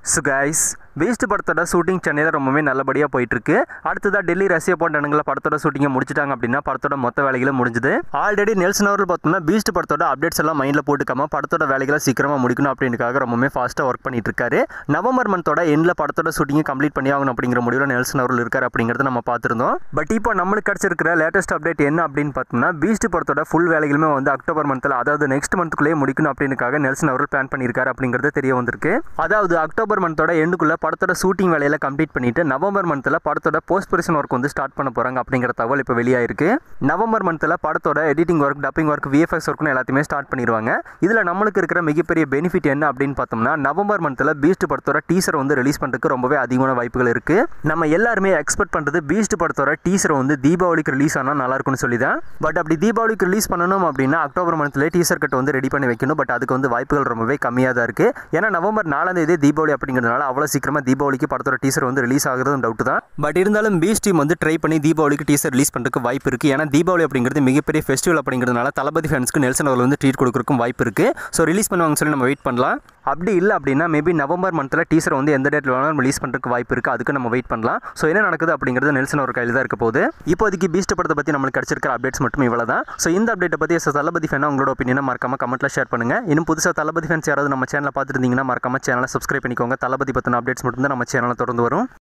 so guys Beast படத்தோட shooting சென்னையில் ரொம்பவே நல்லபடியாக போயிட்டு இருக்கு அடுத்ததாக டெல்லி ரஷ்யா போன்ற இடங்களில் படத்தோட ஷூட்டிங்கை முடிச்சிட்டாங்க அப்படின்னா படத்தோட மொத்த வேலைகளும் முடிஞ்சுது ஆல்ரெடி நெல்சன் அவர்கள் பார்த்தோம்னா பீஸ்ட் படத்தோட அப்டேட்ஸ் எல்லாம் மைண்டில் போட்டுக்காம படத்தோட வேலைகளை சீக்கிரமாக முடிக்கணும் அப்படின்றக்காக ரொம்பவே ஃபாஸ்ட்டாக ஒர்க் பண்ணிட்டு இருக்காரு நவம்பர் மந்தோட எண்டில் படத்தோட ஷூட்டிங்கை கம்ப்ளீட் பண்ணி ஆகணும் அப்படிங்கிற முடிவில் நெல்சன் அவர்கள் இருக்கார் அப்படிங்கிறத நம்ம பார்த்துருந்தோம் பட் இப்போ நம்மளுக்கு கிடச்சிருக்கிற லேட்டஸ்ட் அப்டேட் என்ன அப்படின்னு பார்த்தோம்னா பீஸ்ட் படத்தோட ஃபுல் வேலைகளுமே வந்து அக்டோபர் மந்தில் அதாவது நெக்ஸ்ட் மந்த்துக்குள்ளேயே முடிக்கணும் அப்படின்றக்காக நெல்சன் அவர்கள் பிளான் பண்ணியிருக்காரு அப்படிங்கிறது தெரிய வந்திருக்கு அதாவது அக்டோபர் மந்தோட எண்டுக்குள்ள படத்தோட ஷூட்டிங் வேலையில கம்ப்ளீட் பண்ணிட்டு நவம்பர் மந்த்தில் படத்தோட போஸ்ட் ப்ரொடக்ஷன் ஒர்க் வந்து ஸ்டார்ட் பண்ண போறாங்க அப்படிங்கிற தகவல் இப்போ வெளியாயிருக்கு நவம்பர் மந்த்தில் படத்தோட editing work dubbing work VFX ஒர்க்னு எல்லாத்தையுமே ஸ்டார்ட் பண்ணிடுவாங்க இதில் நம்மளுக்கு இருக்கிற மிகப்பெரிய பெனிஃபிட் என்ன அப்படின்னு பார்த்தோம்னா நவம்பர் மந்த்தில் பீஸ்ட் படத்தோட டீசர் வந்து ரிலீஸ் பண்ணுறதுக்கு ரொம்பவே அதிகமான வாய்ப்புகள் இருக்கு நம்ம எல்லாருமே எக்ஸ்பெக்ட் பண்ணுறது பீஸ்ட் படத்தோட டீசர் வந்து தீபாவளிக்கு ரிலீஸ் ஆனால் நல்லா இருக்கும்னு சொல்லி தான் பட் அப்படி தீபாவளிக்கு ரிலீஸ் பண்ணணும் அப்படின்னா அக்டோபர் மந்த்லேயே டீசர் கட் வந்து ரெடி பண்ணி வைக்கணும் பட் அதுக்கு வந்து வாய்ப்புகள் ரொம்பவே கம்மியாக தான் இருக்குது ஏன்னா நவம்பர் நாலாம் தேதி தீபாவளி அப்படிங்கிறதுனால அவ்வளோ சீக்கிரமாக தீபாவளிக்கு படத்தோட டீசர் வந்து ரிலீஸ் ஆகுறதும் டவுட் தான் பட் இருந்தாலும் பீஸ் டீம் வந்து ட்ரை பண்ணி தீபாவளிக்கு டீசர் ரிலீஸ் பண்ணுறதுக்கு வாய்ப்பு இருக்குது ஏன்னா தீபாவளி அப்படிங்கிறது மிகப்பெரிய ஃபெஸ்டிவல் அப்படிங்கிறதுனால தளபதி ஃபேன்ஸ்க்கு நெல்சன் அவர்கள் வந்து ட்ரீட் கொடுக்குறக்கும் வாய்ப்பு இருக்குது ஸோ ரிலீஸ் பண்ணுவாங்கன்னு சொல்லி நம்ம வெயிட் பண்ணலாம் அப்படி இல்லை அப்படின்னா மேபி நவம்பர் மந்தில் டீசர் வந்து எந்த டேட்டில் வேணாலும் ரிலீஸ் பண்ணுறதுக்கு வாய்ப்பு இருக்குது அதுக்கு நம்ம வெயிட் பண்ணலாம் ஸோ என்ன நடக்குது அப்படிங்கிறது நெல்சன் ஒரு கையில் தான் இருக்க போகுது இப்போதைக்கு பீஸ்ட் படத்தை பற்றி நம்மளுக்கு கிடச்சிருக்கிற அப்டேட்ஸ் மட்டும் இவ்வளோ தான் ஸோ இந்த அப்டேட்டை பற்றி எஸ் தளபதி ஃபேனாக உங்களோட ஒப்பீனியனை மறக்காம கமெண்ட்டில் ஷேர் பண்ணுங்கள் இன்னும் புதுசாக தளபதி ஃபேன்ஸ் யாராவது நம்ம சேனலை பார்த்துருந்தீங்கன்னா மறக்காம சேனலை சப்ஸ்கிரைப் பண்ணிக்கோங்க தளபதி பற்றின அப்டேட்ஸ் மட்டும் தான் நம்ம சேனலில் தொடர்ந்து வரும்